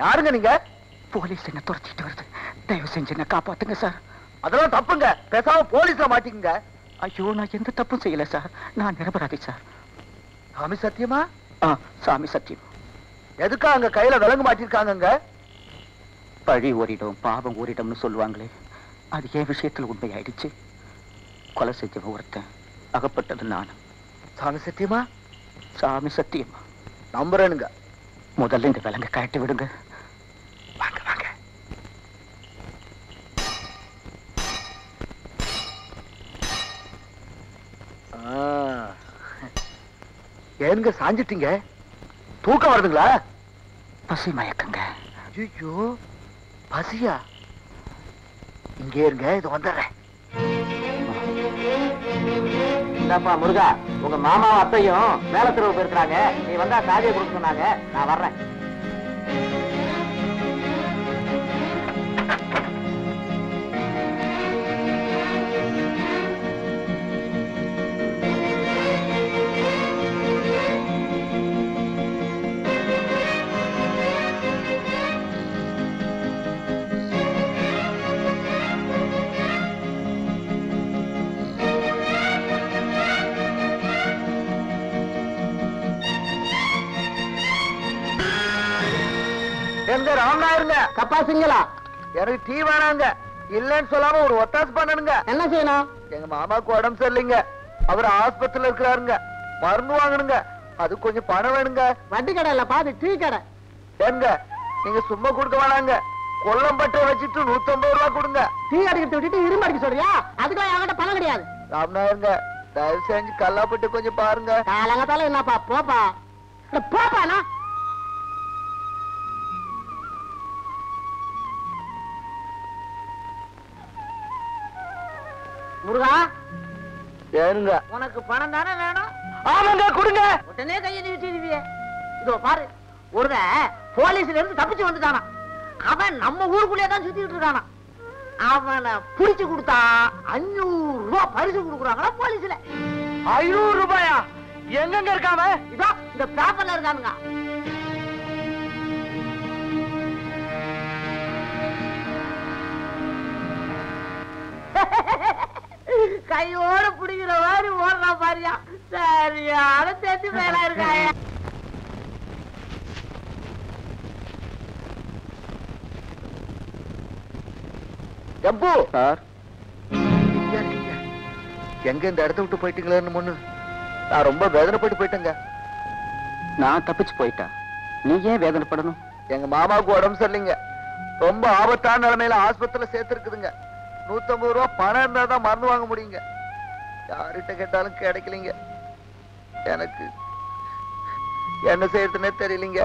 யாருங்க நீங்க போலீஸ் என்ன துரத்திட்டு வருது தயவு செஞ்சு என்ன காப்பாத்துங்க சார் அதெல்லாம் தப்புங்க பேசாம போலீஸ்ல மாட்டிக்கங்க ஐயோ நான் எந்த தப்பும் செய்யல சார் நான் நிரபராதி சார் சாமி சத்தியமா ஆ சாமி சத்தியம் எதுக்கா அங்க கையில விலங்கு மாட்டிருக்காங்கங்க பழி ஓரிடம் பாவம் ஓரிடம்னு சொல்லுவாங்களே அது என் விஷயத்துல உண்மையாயிடுச்சு கொலை செஞ்சவன் ஒருத்தன் அகப்பட்டது நான் சாமி சத்தியமா சாமி சத்தியமா நம்புறேனுங்க முதல்ல இந்த விலங்கை கழட்டி விடுங்க வாங்க வாங்க ஆ. ஏனுங்க சாஞ்சிட்டீங்க தூக்கம் வருதுங்களா பசி மயக்கங்க ஐயோ பசியா இங்கே இருங்க இது வந்துடுறேன் இந்தாப்பா முருகா உங்க மாமாவும் அத்தையும் மேல தெருவு போயிருக்கிறாங்க நீ வந்தா சாதியை கொடுக்க சொன்னாங்க நான் வர்றேன் எங்க ராமநாயருங்க கப்பாசிங்களா எனக்கு டீ வேணாங்க இல்லைன்னு சொல்லாம ஒரு ஒத்தாசு பண்ணணுங்க என்ன செய்யணும் எங்க மாமாக்கு உடம்பு சரியில்லைங்க அவர் ஆஸ்பத்திரியில இருக்கிறாருங்க மருந்து வாங்கணுங்க அது கொஞ்சம் பணம் வேணுங்க வட்டி கடை இல்ல பாது டீ கடை ஏங்க நீங்க சும்மா கொடுக்க வேணாங்க கொல்லம்பட்டை வச்சுட்டு நூத்தம்பது ரூபா கொடுங்க டீ அடிக்கிறது விட்டுட்டு இரும்பு அடிக்க சொல்றியா அதுக்கு என்கிட்ட பணம் கிடையாது ராமநாயருங்க தயவு செஞ்சு கல்லாப்பட்டு கொஞ்சம் பாருங்க காலங்கத்தால என்னப்பா போப்பா அட போப்பாண்ணா முருகா ஏனுங்க உனக்கு பணம் தானே வேணும் ஆமாங்க கொடுங்க உடனே கையை நீட்டிடுவியே இதோ பாரு ஒருத போலீஸ்ல இருந்து தப்பிச்சு வந்துட்டானா அவன் நம்ம ஊருக்குள்ளே தான் சுத்திட்டு இருக்கானா அவனை புடிச்சு கொடுத்தா அஞ்சூறு ரூபாய் பரிசு கொடுக்குறாங்களா போலீஸ்ல ஐநூறு ரூபாயா எங்கெங்க இருக்காம இதோ இந்த பேப்பர்ல இருக்கானுங்க கையோட பிடிக்கிற மாதிரி ஓடுறான் பாரியா சரியான தெரிஞ்சு மேல இருக்காயா ஜம்பு சார் இங்க இருக்கீங்க. எங்க இந்த இடத்த விட்டு போயிட்டீங்களேன்னு முன்னு நான் ரொம்ப வேதனைப்பட்டு போயிட்டேங்க நான் தப்பிச்சு போயிட்டா நீ ஏன் வேதனைப்படணும் எங்க மாமாவுக்கு உடம்பு சரியில்லைங்க ரொம்ப ஆபத்தான நிலைமையில ஆஸ்பத்திரியில சேர்த்திருக்குதுங்க நூத்தம்பது ரூபா பணம் இருந்தா தான் மருந்து வாங்க முடியுங்க யார்கிட்ட கேட்டாலும் கிடைக்கலைங்க எனக்கு என்ன செய்யறதுன்னே தெரியலீங்க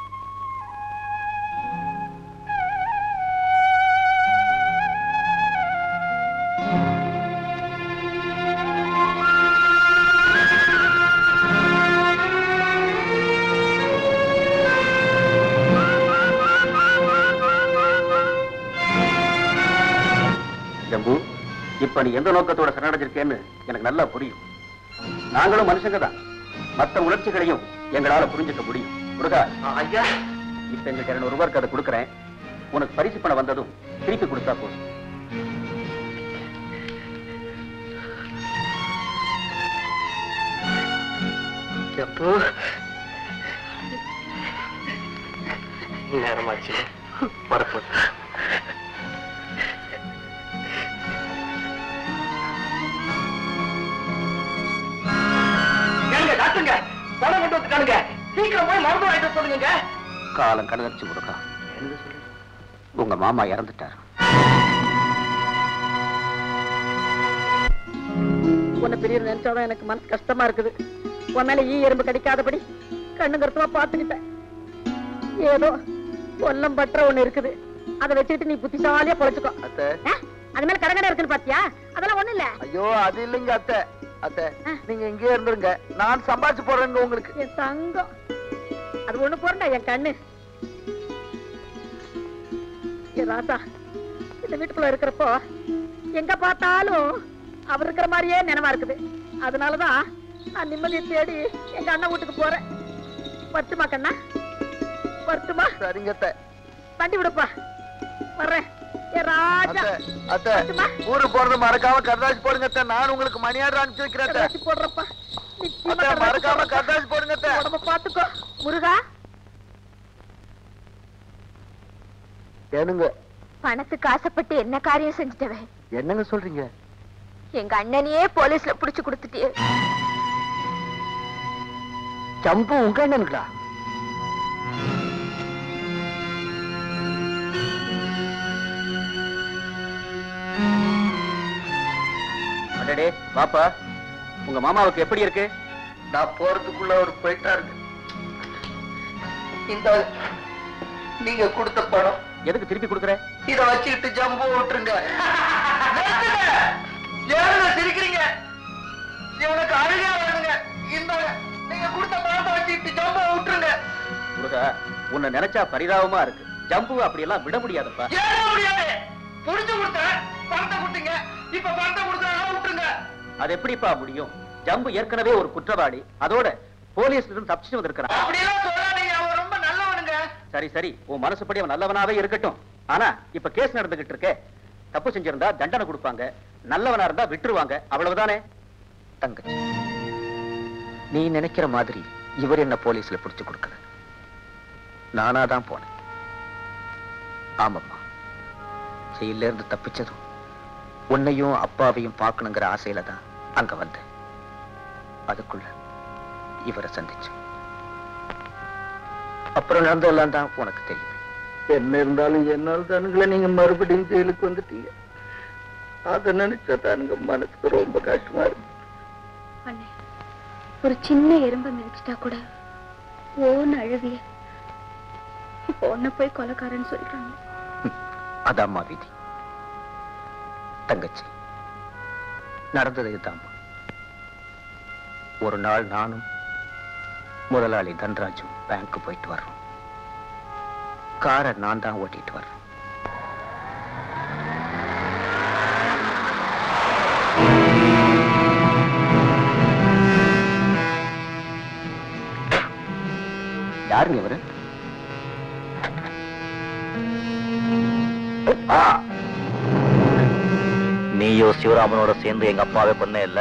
ஜம்பு இப்ப நீ எந்த நோக்கத்தோட சரணடைஞ்சிருக்கேன்னு எனக்கு நல்லா புரியும் நாங்களும் மனுஷங்க தான் மத்த உணர்ச்சிகளையும் எங்களால புரிஞ்சுக்க முடியும் முருகா ஐயா இப்ப எங்களுக்கு இருநூறு ரூபாய்க்கு அதை கொடுக்குறேன் உனக்கு பரிசு பணம் வந்ததும் திருப்பி கொடுத்தா போதும் எப்போ நேரமாச்சு வரப்போது ஏங்க டாக்டருங்க பணம் கொண்டு வந்துட்டானுங்க சீக்கிரம் போய் மருந்து வாங்கிட்டு வர சொல்லுங்க காலம் கடந்துச்சு முருகா உங்க மாமா இறந்துட்டார் உன்னை பெரிய நினைச்சாதான் எனக்கு மனசு கஷ்டமா இருக்குது உன் மேல ஈ எறும்பு கடிக்காதபடி கண்ணு கருத்துமா பாத்துக்கிட்டேன் ஏதோ கொல்லம் பற்ற ஒண்ணு இருக்குது அதை வச்சுக்கிட்டு நீ புத்திசாலியா பொழைச்சுக்கோ அத்தை ஆ? அது மேல கடகடை இருக்குன்னு பாத்தியா அதெல்லாம் ஒண்ணு இல்ல ஐயோ அது இல்லைங்க அத்தை அத்தை நீங்க இங்கே இருந்துருங்க நான் சம்பாதிச்சு போடுறேங்க உங்களுக்கு என் தங்கம் அது ஒண்ணு போறா என் கண்ணு என் ராசா இந்த வீட்டுக்குள்ள இருக்கிறப்போ எங்க பார்த்தாலும் அவர் இருக்கிற மாதிரியே நினைவா இருக்குது அதனாலதான் நான் நிம்மதியை தேடி எங்க அண்ணன் வீட்டுக்கு போறேன் வரட்டுமா கண்ணா வரட்டுமா சரிங்க அத்தை வண்டி விடுப்பா வர்றேன் ஏ ராஜா அத்தை அத்தை ஊருக்கு போறது மறக்காம கர்தாசி போடுங்க அத்தை நான் உங்களுக்கு மணி ஆர்டர் அனுப்பிச்சு வைக்கிறேன் அத்தை. கடைசி போடுறப்பா நிச்சயமா அத்தை கடைசி மறக்காம போடுறப்பா. கர்தாசி போடுங்க அத்தை. உடம்ப பாத்துக்கோ முருகா ஏனுங்க பணத்துக்கு ஆசைப்பட்டு என்ன காரியம் செஞ்சுட்டவே என்னங்க சொல்றீங்க எங்க அண்ணனையே போலீஸ்ல புடிச்சு கொடுத்துட்டியே சம்பு உங்க என்னங்களா அடடே பாப்பா உங்க மாமாவுக்கு எப்படி இருக்கு நான் போறதுக்குள்ள ஒரு போயிட்டா இருக்கு இந்த நீங்க கொடுத்த பணம் எதுக்கு திருப்பி கொடுக்குற இத வச்சுக்கிட்டு ஜம்பு விட்டுருங்க நிறுத்துங்க. ஏனுங்க சிரிக்கிறீங்க இவனுக்கு அழுகா வருதுங்க இந்த நீங்க கொடுத்த பணத்தை வச்சுக்கிட்டு ஜம்பு விட்டுருங்க முருகா உன்னை நினைச்சா பரிதாபமா இருக்கு ஜம்பு அப்படியெல்லாம் விட முடியாதப்பா ஏன் முடியாது புடிச்சு கொடுத்தேன் பணத்தை கொடுத்தீங்க இப்ப பணத்தை கொடுத்தா விட்டுருங்க அது எப்படிப்பா முடியும் ஜம்பு ஏற்கனவே ஒரு குற்றவாளி அதோட போலீஸ்ல இருந்து தப்பிச்சு வந்திருக்கிறான் அப்படியெல்லாம் சொல்லாதீங்க அவன் ரொம்ப நல்லவனுங்க சரி சரி உன் மனசுப்படி அவன் நல்லவனாவே இருக்கட்டும் ஆனா இப்ப கேஸ் நடந்துகிட்டு இருக்கே தப்பு செஞ்சிருந்தா தண்டனை கொடுப்பாங்க நல்லவனா இருந்தா விட்டுருவாங்க அவ்வளவுதானே தங்கச்சி நீ நினைக்கிற மாதிரி இவர் என்ன போலீஸ்ல பிடிச்சு கொடுக்கல நானா தான் போனேன் ஆமாம்மா ஜெயில இருந்து தப்பிச்சதும் உன்னையும் அப்பாவையும் பார்க்கணுங்கிற ஆசையில தான் அங்க வந்தேன் அதுக்குள்ள இவரை சந்திச்சேன் அப்புறம் நடந்ததெல்லாம் தான் உனக்கு தெரியும் என்ன இருந்தாலும் என்னால் தானுங்களே நீங்க மறுபடியும் ஜெயிலுக்கு வந்துட்டீங்க அத நினைச்சா தானுங்க மனசுக்கு ரொம்ப கஷ்டமா இருக்கு அண்ணே ஒரு சின்ன எறும்ப மிதிச்சிட்டா கூட ஓன்னு அழுவிய இப்போ ஒன்ன போய் கொலைக்காரன்னு சொல்றாங்க அதாம்மா விதி தங்கச்சி நடந்தது இதுதாம்மா ஒரு நாள் நானும் முதலாளி தன்ராஜும் பேங்க் போயிட்டு வர்றோம் காரை நான் தான் ஓட்டிட்டு வர்றேன் யாருங்க இவரு நீயோ சிவராமனோட சேர்ந்து எங்க அப்பாவே பண்ண இல்ல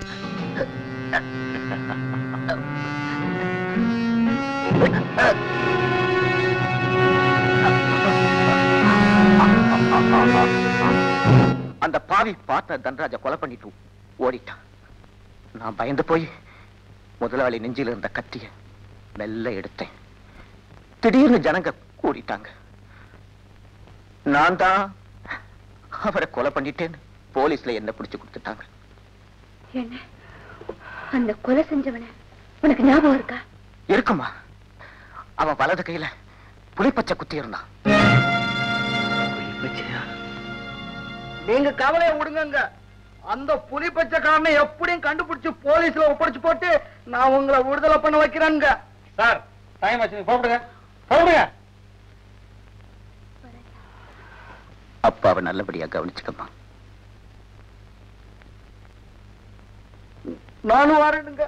அந்த பாவி பார்த்த தன்ராஜ கொலை பண்ணிட்டு ஓடிட்டான் நான் பயந்து போய் முதலாளி நெஞ்சில இருந்த கத்திய மெல்ல எடுத்தேன் திடீர்னு ஜனங்க கூடிட்டாங்க நான் தான் அவரை கொலை பண்ணிட்டேன்னு போலீஸ்ல என்ன பிடிச்சு கொடுத்துட்டாங்க என்ன அந்த கொலை செஞ்சவன உனக்கு ஞாபகம் இருக்கா இருக்குமா அவன் வலது கையில புலிப்பச்சை குத்தி இருந்தான் நீங்க கவலையை விடுங்கங்க அந்த புலி பச்சைக்காரனை எப்படியும் கண்டுபிடிச்சு போலீஸ்ல ஒப்படைச்சு போட்டு நான் உங்களை விடுதலை பண்ண வைக்கிறேங்க சார் டைம் ஆச்சு போடுங்க போடுங்க அப்பாவை நல்லபடியா கவனிச்சுக்கம்மா நானும் வரேனுங்க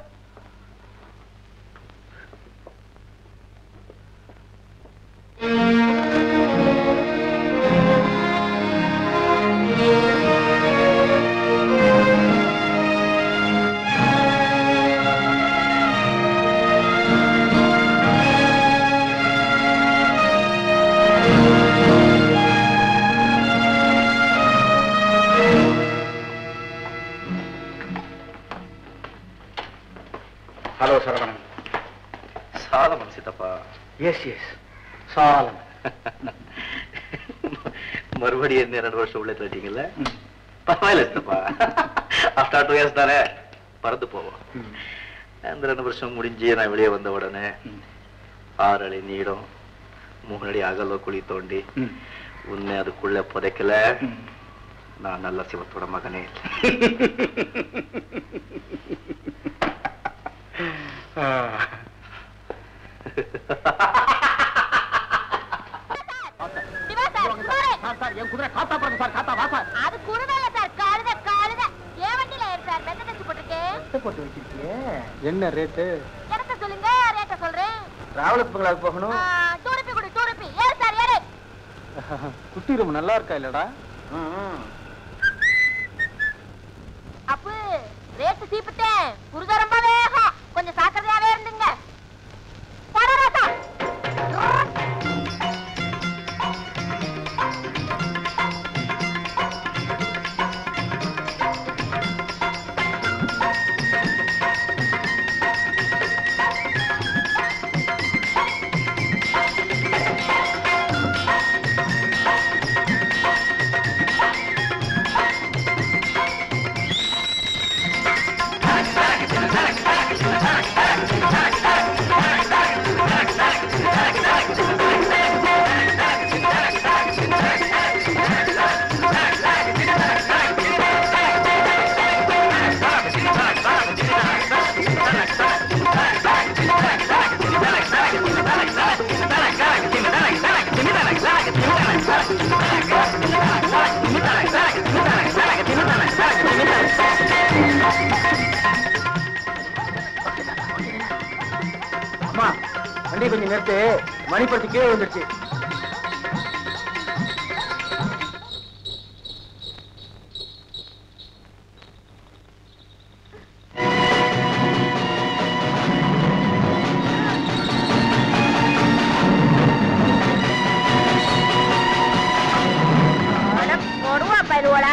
ஹலோ சரவணன் சாலமன் சித்தப்பா எஸ் எஸ் சாலம் மறுபடியும் என்ன ரெண்டு வருஷம் உள்ள தட்டிங்கல்ல பரவாயில்ல சித்தப்பா ஆஃப்டர் டூ இயர்ஸ் தானே பறந்து போவோம் அந்த ரெண்டு வருஷம் முடிஞ்சு நான் வெளியே வந்த உடனே ஆறு அடி நீளம் மூணு அடி அகல குழி தோண்டி உன்னை அதுக்குள்ள புதைக்கல நான் நல்ல சிவத்தோட மகனே இல்லை என் குதிரை காத்தா பாருங்க சார் காத்தா வா சார் அது குருவேல சார் காலுத காலுத ஏன் வண்டியில ஏறு சார் மெத்த தச்சு போட்டிருக்கேன் போட்டு வச்சிருக்கியே என்ன ரேட்டு இடத்த சொல்லுங்க ரேட்ட சொல்றேன் டிராவலர்ஸ் பங்களாவுக்கு போகணும் டூ ருபி கொடு டூ ருபி ஏறு சார் ஏறு குட்டி ரொம்ப நல்லா இருக்கா இல்லடா அப்பு ரேட்டு சீப்பிட்டேன் புருத ரொம்ப வேகம் கொஞ்சம் சாக்கிரதையாவே இருந்துங்க போடா ராசா அம்மா வண்டி கொஞ்சம் நிறுத்து மணிப்பட்டி கீழே வந்துருச்சு போடுவா பருவடா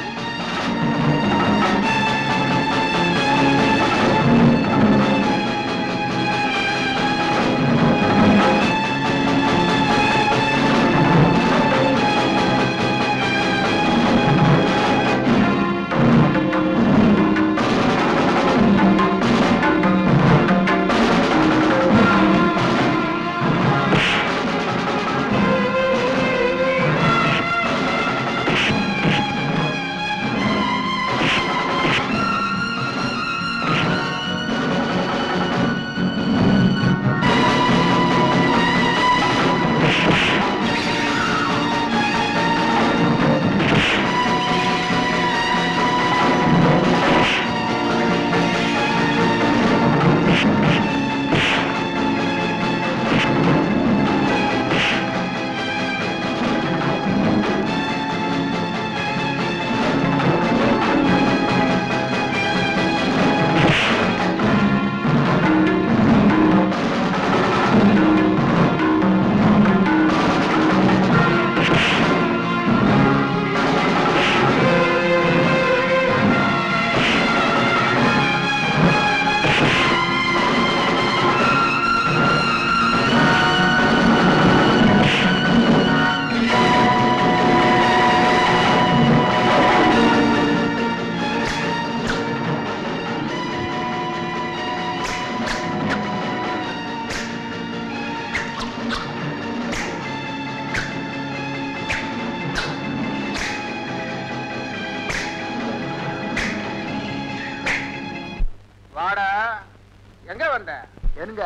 வாடா எங்க வந்த ஏனுங்க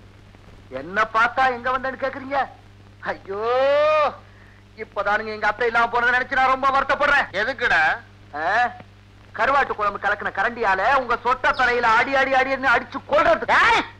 என்ன பார்த்தா எங்க வந்தேன்னு கேக்குறீங்க ஐயோ இப்பதானுங்க எங்க அத்தை இல்லாம போனதை நினைச்சு நான் ரொம்ப வருத்தப்படுறேன் எதுக்குடா ஆ? கருவாட்டு குழம்பு கலக்கின கரண்டியால உங்க சொட்ட தலையில அடி அடி அடின்னு அடிச்சு கொள்றது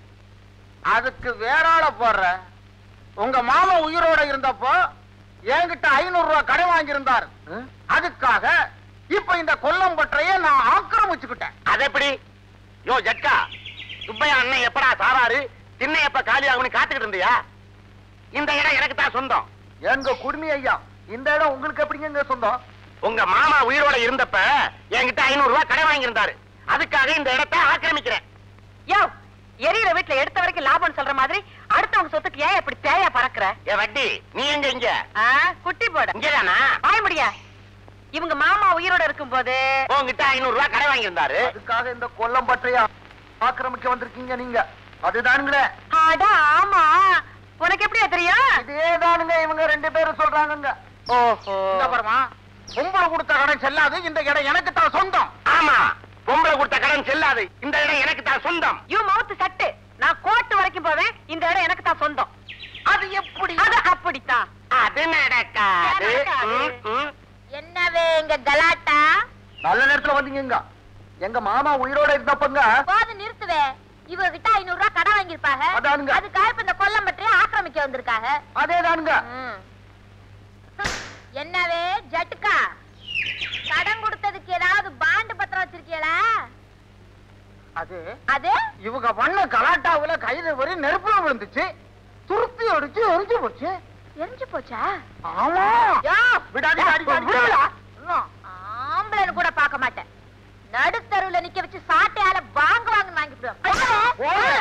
அதுக்கு வேற ஆள போடுற உங்க மாமா உயிரோட இருந்தப்போ என்கிட்ட ஐநூறு ரூபாய் கடன் வாங்கியிருந்தார் அதுக்காக இப்ப இந்த கொல்லம்பற்றைய நான் ஆக்கிரமிச்சுக்கிட்டேன் அது எப்படி யோ ஜட்கா சுப்பையா அண்ணன் எப்படா சாராரு திண்ணை எப்ப காலி ஆகும்னு காத்துக்கிட்டு இருந்தியா இந்த இடம் எனக்கு தான் சொந்தம் எங்க குடுமி ஐயா இந்த இடம் உங்களுக்கு எப்படிங்க இங்க சொந்தம் உங்க மாமா உயிரோட இருந்தப்ப என்கிட்ட ஐநூறு ரூபாய் கடன் வாங்கியிருந்தாரு அதுக்காக இந்த இடத்தை ஆக்கிரமிக்கிறேன் யோ எரியிற வீட்டுல எடுத்த வரைக்கும் லாபம் சொல்ற மாதிரி அடுத்தவங்க சொத்துக்கு ஏன் இப்படி தேயா பறக்குற ஏ வட்டி நீ எங்க இங்க ஆ, குட்டி போட இங்கதானா ஆய முடியா இவங்க மாமா உயிரோட இருக்கும்போது உங்ககிட்ட ஐநூறு ரூபாய் கடன் வாங்கியிருந்தாரு அதுக்காக இந்த கொல்லம் பற்றையா ஆக்கிரமிக்க வந்திருக்கீங்க நீங்க அதுதானுங்களே அட ஆமா உனக்கு எப்படியா தெரியும் இதேதானுங்க இவங்க ரெண்டு பேரும் சொல்றாங்கங்க ஓஹோ இந்த பாருமா பொம்பளை கொடுத்த கடன் செல்லாது இந்த இடம் எனக்கு தான் சொந்தம் ஆமா பொம்பளை கொடுத்த கடன் செல்லாது இந்த இடம் எனக்கு தான் சொந்தம் யூ மவுத்து சட்டு நான் கோர்ட் வரைக்கும் போவேன் இந்த இடம் எனக்கு தான் சொந்தம் அது எப்படி அது அப்படித்தான் அது நடக்காது நடக்காது. ம், ம். என்னவே இங்க கலாட்டா நல்ல நேரத்துல வந்தீங்க எங்க மாமா உயிரோட இருந்தப்பங்க போது நிறுத்துவே இவ கிட்ட ஐநூறு ரூபாய் கடன் வாங்கியிருப்பாங்க அதானுங்க. அதுக்காக இப்ப இந்த கொல்லம் பற்றி ஆக்கிரமிக்க வந்திருக்காங்க அதேதானுங்க ம். என்னவே ஜட்டுக்கா கடன் கொடுத்ததுக்கு ஏதாவது பாண்டு பத்திரம் வச்சிருக்கீங்களா அது அது இவங்க பண்ண கலாட்டாவுல கைது வரி நெருப்புல விழுந்துச்சு துருத்தி அடிச்சு எரிஞ்சு போச்சு எரிஞ்சு போச்சா ஆமா யோ, விடாதீங்க, யோ, அடிக்க, அடிக்க. விடுவில. இன்னும் ஆம்பளைன்னு கூட பார்க்க மாட்டேன் நடுத்தருவுல நிக்க வச்சு சாட்டையால வாங்க வாங்க வாங்கிவிடுவேன் போல.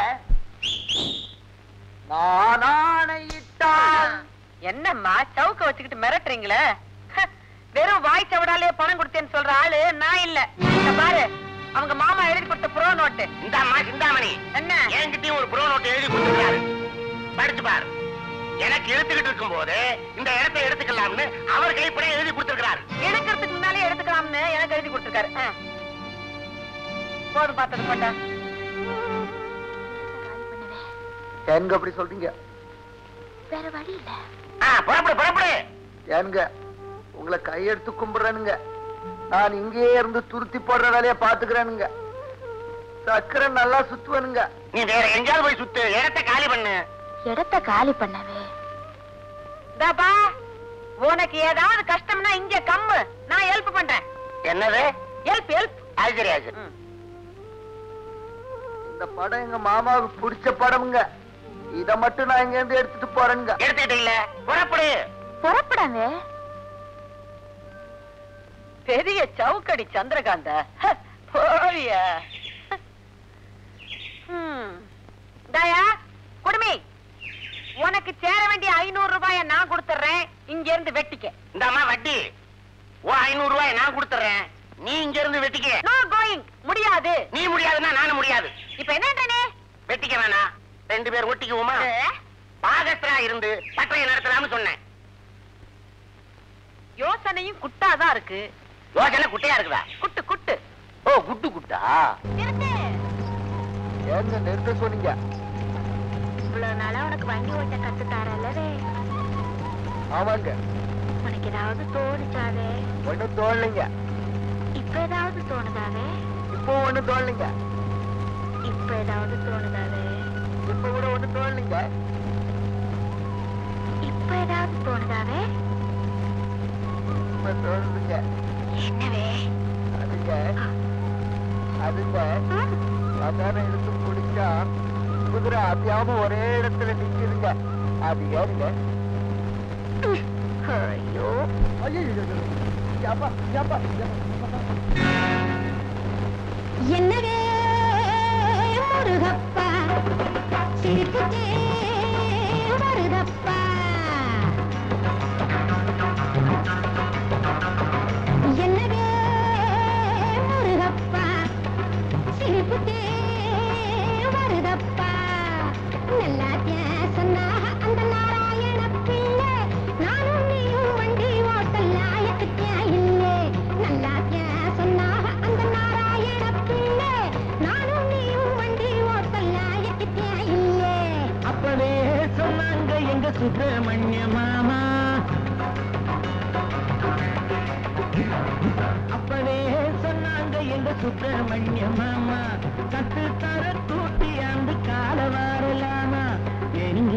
நான் ஆணையிட்டால் என்னம்மா சவுக்க வச்சுக்கிட்டு மிரட்டுறீங்களே ஹ, வெறும் வாய் சவடாலே பணம் கொடுத்தேன்னு சொல்ற ஆளு நான் இல்ல இங்க பாரு அவங்க மாமா எழுதி கொடுத்த ப்ரோ நோட்டு இந்தாம்மா சிந்தாமணி என்ன என்கிட்டயும் ஒரு ப்ரோ நோட் எழுதி கொடுத்துருக்காரு படிச்சு பாரு எனக்கு எடுத்துக்கிட்டு இருக்கும் போது இந்த இடத்தை எடுத்துக்கலாம்னு அவர் கைப்பட எழுதி கொடுத்திருக்கிறார் எடுக்கிறதுக்கு முன்னாலே எடுத்துக்கலாம்னு எனக்கு எழுதி கொடுத்துருக்காரு ஆ. போதும் பார்த்தது போட்டா ஏனுங்க அப்படி சொல்றீங்க வேற வழி இல்ல ஆ, புறப்படு புறப்படு ஏனுங்க உங்களை கையெடுத்து கும்பிடுறேனுங்க நான் இங்கேயே இருந்து துருத்தி போடுற வேலையை பாத்துக்கிறேனுங்க சக்கரை நல்லா சுத்துவேனுங்க நீ வேற எங்கேயாவது போய் சுத்து இடத்தை காலி பண்ணு இடத்த காலி பண்ணவே தாப்பா உனக்கு ஏதாவது கஷ்டம்னா இங்க கம்மு நான் ஹெல்ப் பண்றேன் என்னது ஹெல்ப் ஹெல்ப் அது சரி அது சரி. இந்த படம் எங்க மாமாவுக்கு பிடிச்ச படம்ங்க இத மட்டும் நான் இங்க இருந்து எடுத்துட்டு போறேனுங்க எடுத்துக்கிட்டீங்கள புறப்படு புறப்படாவே பெரிய சவுக்கடி சந்திரகாந்த ஹ, போறிய தயா குடுமி உனக்கு சேர வேண்டிய ஐநூறு ரூபாய நான் கொடுத்துறேன் இங்க இருந்து வெட்டிக்க இந்தாம்மா வட்டி ஓ ஐநூறு ரூபாய் நான் கொடுத்துறேன் நீ இங்க இருந்து வெட்டிக்க நோ கோயிங் முடியாது நீ முடியாதுன்னா நானும் முடியாது இப்ப என்னன்றனே வெட்டிக்க வேணாம் ரெண்டு பேர் ஒட்டிக்குவோமா பாகஸ்தரா இருந்து பட்டறையை நடத்தலாம்னு சொன்னேன் யோசனையும் குட்டாதான் இருக்கு யோசனை குட்டையா இருக்குதா குட்டு குட்டு ஓ குட்டு குட்டா நிறுத்து ஏங்க நிறுத்த சொன்னீங்க இவ்வளவு நாளா உனக்கு வண்டி ஓட்ட கத்து தரலவே ஆமாங்க உனக்கு ஏதாவது தோணுச்சாவே ஒண்ணும் தோணலைங்க இப்ப ஏதாவது தோணுதாவே இப்போ ஒண்ணும் தோணலைங்க இப்ப ஏதாவது தோணுதாவே இப்ப கூட ஒண்ணும் தோணலைங்க இப்ப ஏதாவது தோணுதாவே இப்ப தோணுதுங்க என்னவே அதுங்க அதுங்க அதான எடுத்து பிடிச்சா குதிரை அத்தியாம ஒரே இடத்துல நிக்குதுங்க அது ஏறுங்க ஐயோ ஐயோ ஏப்பா ஏப்பா என்னவே முருகப்பா சிரிப்புக்கே வருதப்பா என்னவே முருகப்பா சிரிப்புக்கே வருதப்பா நல்லா சொன்னா அந்த நாராயண பிள்ளை நானும் நீயும் வண்டி ஓட்டலாயத்துக்கே இல்லை நல்லா சொன்னா அந்த நாராயண பிள்ளை நானும் நீயும் வண்டி ஓட்டலாயத்துக்கே இல்லை அப்பவே சொன்னாங்க எங்க சுப்பிரமணிய மாமா அப்பவே சொன்னாங்க எங்க சுப்பிரமணிய மாமா கத்து தர கூட்டி அந்த கால வரலாமா எங்க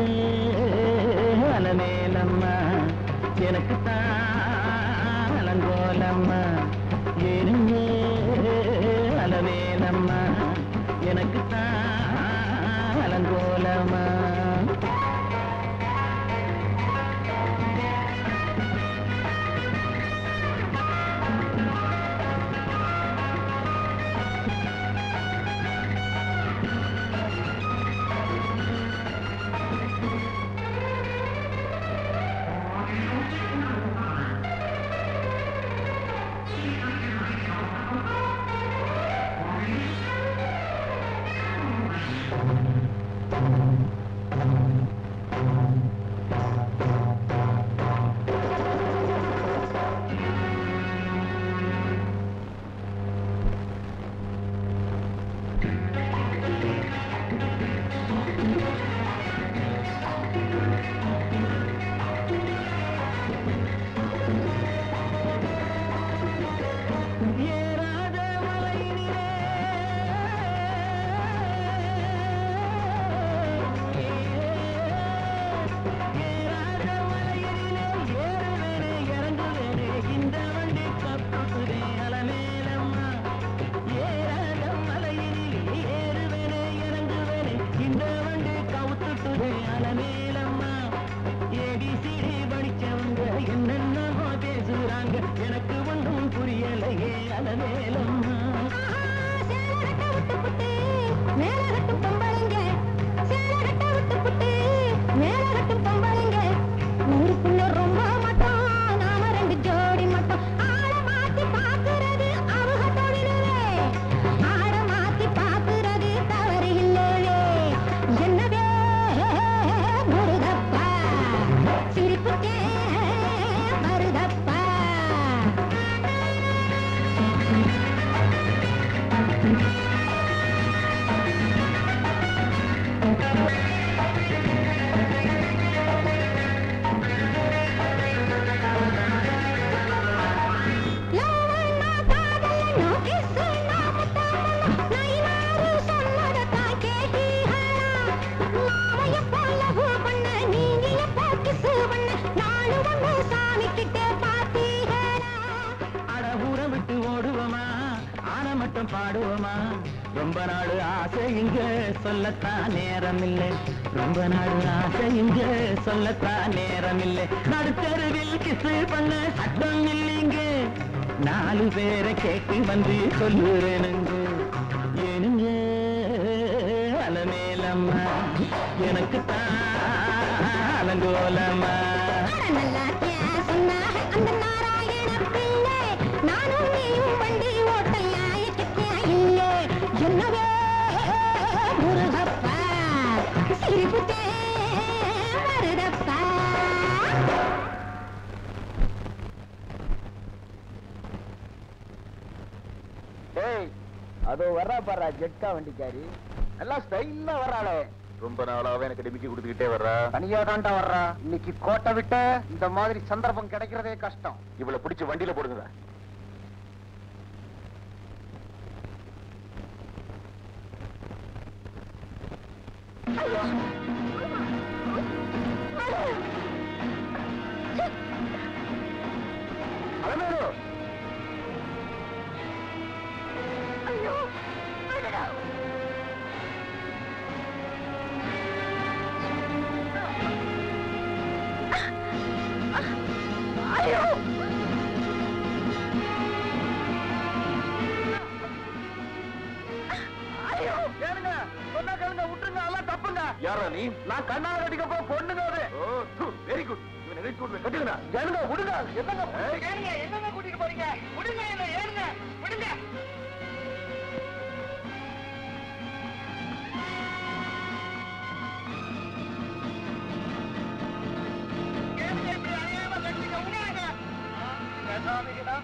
அலமேலம்மா எனக்கு தான் அலங்கோலம்மா எருங்க அலமேலம்மா எனக்கு தான் அலங்கோலம்மா எனக்கு ஒன்றும் புரியலையே அலமேலம்மா ரொம்ப மட்டும் நாம ரெண்டு ஜோடி மட்டும் ஆள மாத்தி பாக்குறது அவங்க தொழிலே ஆட மாத்தி பாக்குறது தவறு இல்லையே என்னவே முருகப்பா சிரிப்புக்கே மருதப்பா லவண்ணா காதலனோ கிஸ்ஸுனா முத்தமனோ நைனாரு சொன்னதத்தான் கேட்டீங்களா நாம எப்போ லவ் பண்ண நீங்க எப்போ கிஸ் பண்ண நானு ஒண்ணு சாமி கிட்ட பாத்தீங்களா அட ஊர விட்டு ஓடுவோமா ஆன மட்டும் பாடுவோமா ரொம்ப நாள் ஆசை இங்க சொல்லத்தான் நேரம் இல்லை ரொம்ப நாள் ஆசை இங்க சொல்லத்தான் நேரம் இல்லை நடுத்தருவில் கிசு பண்ண சட்டம் இல்லைங்க நாலு பேரை கேட்டு வந்து சொல்லுறேனுங்க ஏனுங்க அலமேலம்மா எனக்கு தான் அலங்கோலம்மா அட நல்லா சொன்னாக அந்த நாராயண பிள்ளை நானும் நீயும் வண்டி ஓட்டையாய இல்லை என்னவே முருகப்பா சிரிப்புத்தே மருதப்பா ஏய் அதோ வர்றா பாரா ஜெட்கா வண்டிக்காரி நல்லா ஸ்டைலா வர்றாளே ரொம்ப நாளாவே எனக்கு டிமிக்கி கொடுத்துக்கிட்டே வர்றா தனியா தாண்டா வர்றா இன்னைக்கு கோட்டை விட்ட இந்த மாதிரி சந்தர்ப்பம் கிடைக்கிறதே கஷ்டம் இவளை பிடிச்சு வண்டியில போடுங்க அலமேலு கேளுங்க சொன்னா கேளுங்க விட்டுருங்க எல்லாம் தப்புங்க யாரா நீ நான் கண்ணால கட்டிக்க போ பொண்ணுங்க அது ஓ வெரி குட் இவனை வெயிட் பண்ணு கட்டுங்கடா கேளுங்க விடுங்க என்னங்க கேளுங்க என்னங்க கூட்டிட்டு போறீங்க விடுங்க என்ன ஏனுங்க விடுங்க கேளுங்க இப்படி அநியாயமா கட்டிக்க விடுங்க பேசாதீங்கடா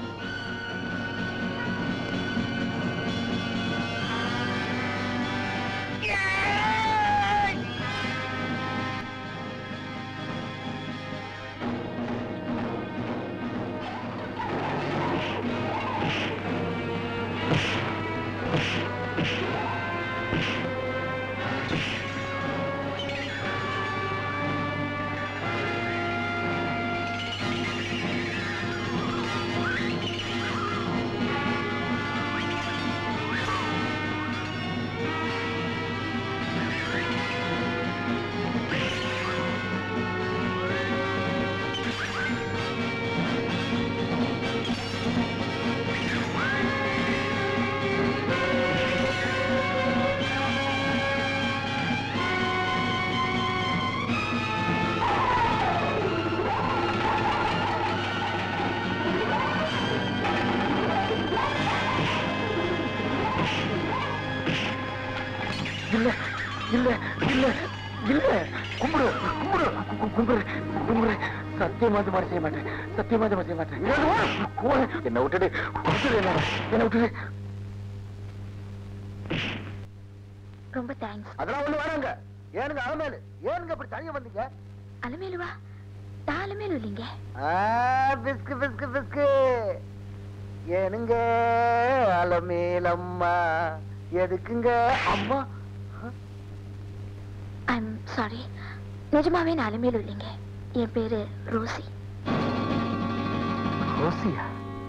இல்ல இல்ல இல்ல இல்ல கும்பிடு கும்பிடு கு- கும்பிடு கும்பிடு சத்தியமா இந்த மாதிரி செய்ய மாட்டேன் சத்தியமா இந்த மாதிரி செய்ய மாட்டேன் போ. என்னை விட்டுடு விட்டுடு என்ன என்னை விட்டுடு ரொம்ப தேங்க்ஸ் அதெல்லாம் ஒண்ணு வேணாங்க ஏனுங்க அலமேலு ஏனுங்க இப்படி தனியா வந்தீங்க அலமேலுவா நான் அலமேலு இல்லைங்க பிஸ்கு பிஸ்கு பிஸ்கு ஏனுங்க அலமேலம்மா எதுக்குங்க அம்மா ஐம் சாரி நிஜமாவே நான் அலமேலு இல்லைங்க என் பேரு ரோசி ரோசியா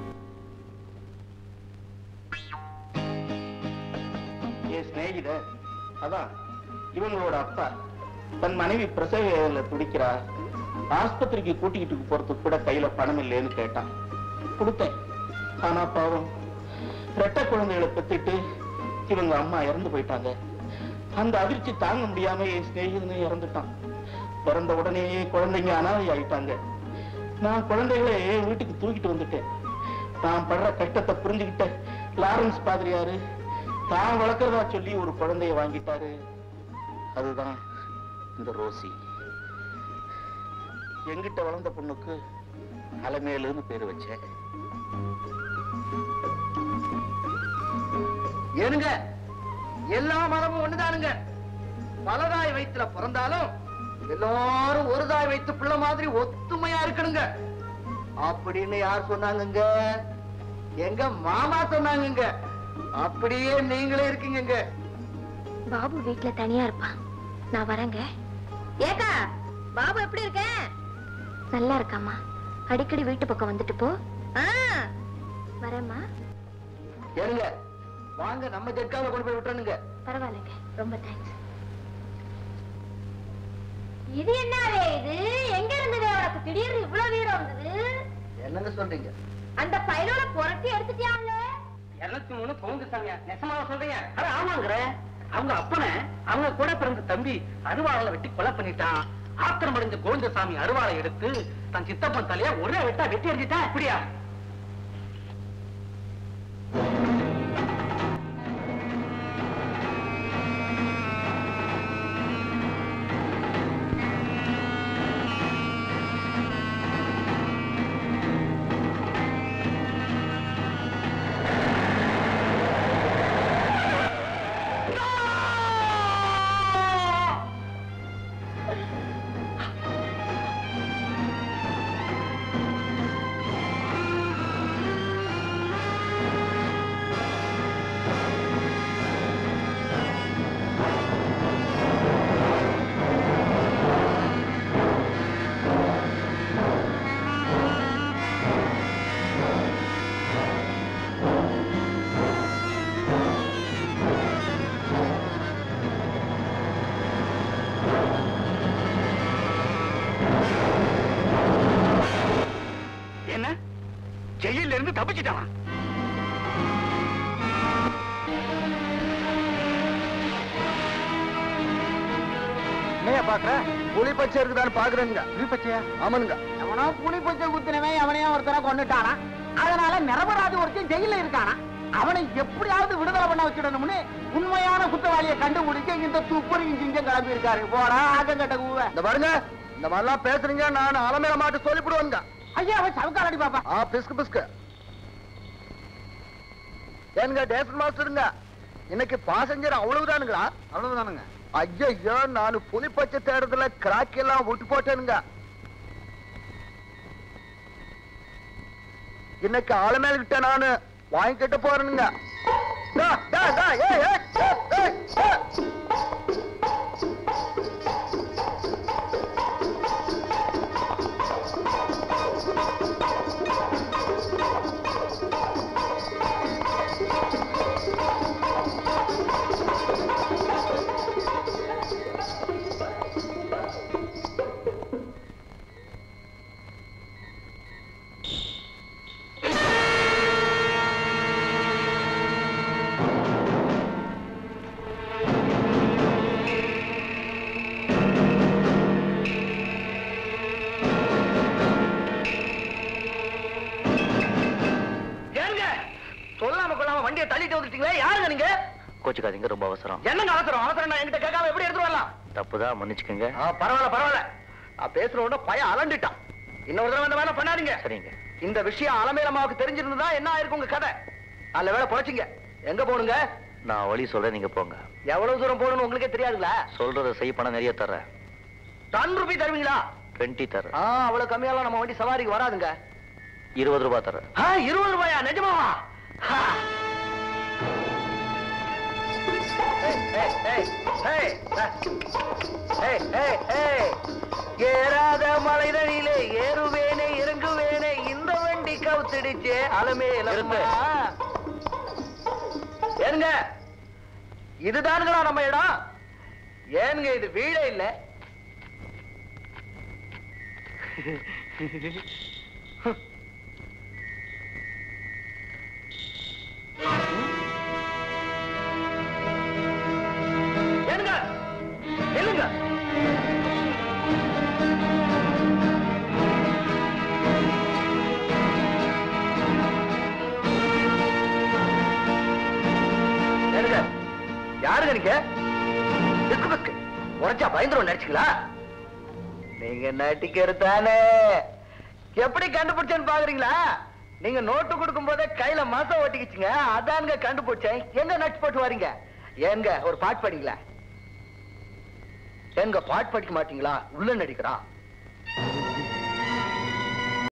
என் சிநேகிதர் அதான் இவங்களோட அப்பா தன் மனைவி பிரசவ வேதனையில துடிக்கிறா ஆஸ்பத்திரிக்கு கூட்டிக்கிட்டு போறதுக்கு கூட கையில பணம் இல்லைன்னு கேட்டான் கொடுத்தேன் ஆனா பாவம் ரெட்டை குழந்தைகளை பெத்துட்டு இவங்க அம்மா இறந்து போயிட்டாங்க அந்த அதிர்ச்சி தாங்க முடியாம என் சிநேகிதனே இறந்துட்டான் பிறந்த உடனே குழந்தைங்க அனாதை ஆயிட்டாங்க நான் குழந்தைகளை வீட்டுக்கு தூக்கிட்டு வந்துட்டேன் நான் படுற கஷ்டத்தை புரிஞ்சுக்கிட்ட லாரன்ஸ் பாதிரியாரு தான் வளர்க்கறதா சொல்லி ஒரு குழந்தைய வாங்கிட்டாரு அதுதான் இந்த ரோசி எங்கிட்ட வளர்ந்த பொண்ணுக்கு அலமேலுன்னு பேரு வச்சேன் ஏனுங்க எல்லா மதமும் ஒண்ணுதானுங்க பலதாய் வயிற்றுல பிறந்தாலும் எல்லாரும் ஒரு தாய் வைத்து பிள்ளை மாதிரி ஒத்துமையா இருக்கணுங்க அப்படின்னு யார் சொன்னாங்கங்க எங்க மாமா சொன்னாங்கங்க அப்படியே நீங்களே இருக்கீங்கங்க பாபு வீட்ல தனியா இருப்பான் நான் வரேங்க ஏக்கா பாபு எப்படி இருக்க நல்லா இருக்காம்மா அடிக்கடி வீட்டு பக்கம் வந்துட்டு போ ஆ, வரேம்மா ஏனுங்க வாங்க நம்ம ஜட்காவை கொண்டு போய் விட்டுறனுங்க பரவாயில்லைங்க ரொம்ப தேங்க்ஸ் இது என்னவே இது எங்க இருந்தது உனக்கு திடீர்னு இவ்வளவு வீரம் வந்தது என்னங்க சொல்றீங்க அந்த பையனோட புரட்டி எடுத்துட்டியாம்ல இருநூத்தி மூணு பவுண்டு சாமியா நெசமாவா சொல்றீங்க அட ஆமாங்கிற அவங்க அப்பனை அவங்க கூட பிறந்த தம்பி அருவாளை வெட்டி கொலை பண்ணிட்டான் ஆத்திரம் அடைஞ்ச கோவிந்தசாமி அருவாளை எடுத்து தன் சித்தப்பன் தலைய ஒரே வெட்டா வெட்டி எறிஞ்சிட்டான் அப்படியா என்ன ஜெயில இருந்து தப்பிச்சிட்டான் என்னையா பாக்குற புலி பச்சை இருக்குதான்னு பாக்குறேங்க புலி பச்சையா ஆமானுங்க எவனோ புலி பச்சை குத்துனவன் எவனையும் ஒருத்தனை கொண்டுட்டானா அதனால நிரபராதி ஒருத்தன் ஜெயில இருக்கானா அவனை எப்படியாவது விடுதலை பண்ண வச்சிடணும்னு உண்மையான குற்றவாளியை கண்டுபிடிச்சு இந்த துப்பறியும் சிங்கம் கிளம்பி இருக்காரு போடா ஆகங்கட்ட கூவ இந்த பாருங்க இந்த மாதிரிலாம் பேசுறீங்க நான் அலமேல மாட்டு சொல்லிவிடுவேங்க ஐயா அவன் சவுக்கால் அடி பாப்பா ஆ பிஸ்கு பிஸ்கு ஏனுங்க டேசன் மாஸ்டருங்க இன்னைக்கு பாசஞ்சர் அவ்வளவுதானுங்களா அவ்வளவுதானுங்க ஐயோ நான் புலிப்பச்சை தேடுறதுல கிராக்கி எல்லாம் விட்டு போட்டேனுங்க இன்னைக்கு ஆளுமேல் கிட்ட நானு வாங்கிக்கிட்டு போறேனுங்க டா, டா, டா, ஏய், ஏய், ஏய், ஏய், ஏய். ஏங்க சொல்லாம கொள்ளாம வண்டியை தள்ளிட்டு வந்துட்டீங்களே யாருங்க நீங்க கோச்சுக்காதீங்க ரொம்ப அவசரம் என்னங்க அவசரம் அவசரம் நான் என்கிட்ட கேட்காம எப்படி எடுத்துட்டு வரலாம் தப்புதான் மன்னிச்சுக்கோங்க ஆ, பரவாயில்ல பரவாயில்ல நான் பேசுற உடனே பையன் அலண்டுட்டான் இன்னொரு தடவை இந்த வேலை பண்ணாதீங்க சரிங்க இந்த விஷயம் அலமேலம்மாவுக்கு தெரிஞ்சிருந்தா என்ன ஆயிருக்கும் உங்க கதை நல்ல வேலை பொழைச்சிங்க எங்க போகணுங்க நான் வழி சொல்றேன் நீங்க போங்க எவ்வளவு தூரம் போகணும்னு உங்களுக்கே தெரியாதுங்களா சொல்றத செய் பணம் நிறைய தர்றேன் டன் ரூபி தருவீங்களா டுவெண்ட்டி தர்றேன் ஆ அவ்வளவு கம்மியாலாம் நம்ம வண்டி சவாரிக்கு வராதுங்க இருபது ரூபாய் தர்றேன் ஆ, இருபது ரூபாயா நிஜமாவா ஹா. ஏய், ஏய், ஏய், ஏய், ஏய், ஏய், ஏய். ஏறாத மலைதனிலே ஏறுவேனே இறங்குவேனே இந்த வண்டி கவுத்திடுச்சே அலமேலம்மா ஏனுங்க இதுதானுங்களா நம்ம இடம் ஏனுங்க இது வீடே இல்ல யாருங்க நீங்க பிஸ்கு பிஸ்கு உரைச்சா பயந்துரும் நடிச்சுங்களா நீங்க நடிக்கிறது தானே எப்படி கண்டுபிடிச்சேன்னு பாக்குறீங்களா நீங்க நோட்டு கொடுக்கும் போதே கையில மாசம் ஓட்டிக்கிச்சுங்க அதானுங்க கண்டுபிடிச்சேன் எங்க நட்டு போட்டு வரீங்க ஏங்க ஒரு பாட்டு படிங்களா எங்க பாட்டு படிக்க மாட்டீங்களா உள்ள நடிக்கிறான்